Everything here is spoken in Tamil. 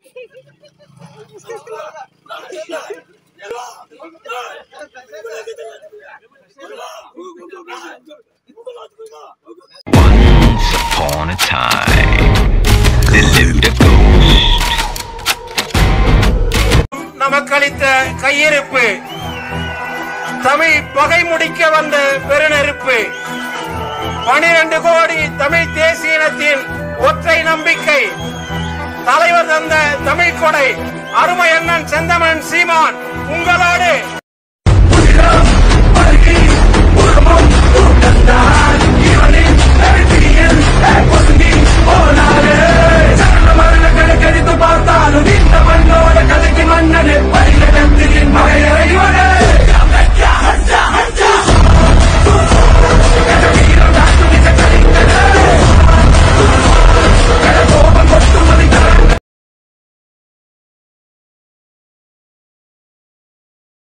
Once upon a time, there lived a ghost. நமக்களித்த கையிருப்பு தமிழ் பகை முடிக்க வந்த பெருநெருப்பு பனிரெண்டு கோடி தமிழ் தேசிய இனத்தின் ஒற்றை நம்பிக்கை தலைவர் தந்த தமிழ் கொடை அருமை அண்ணன் செந்தமன் சீமான் உங்களோடு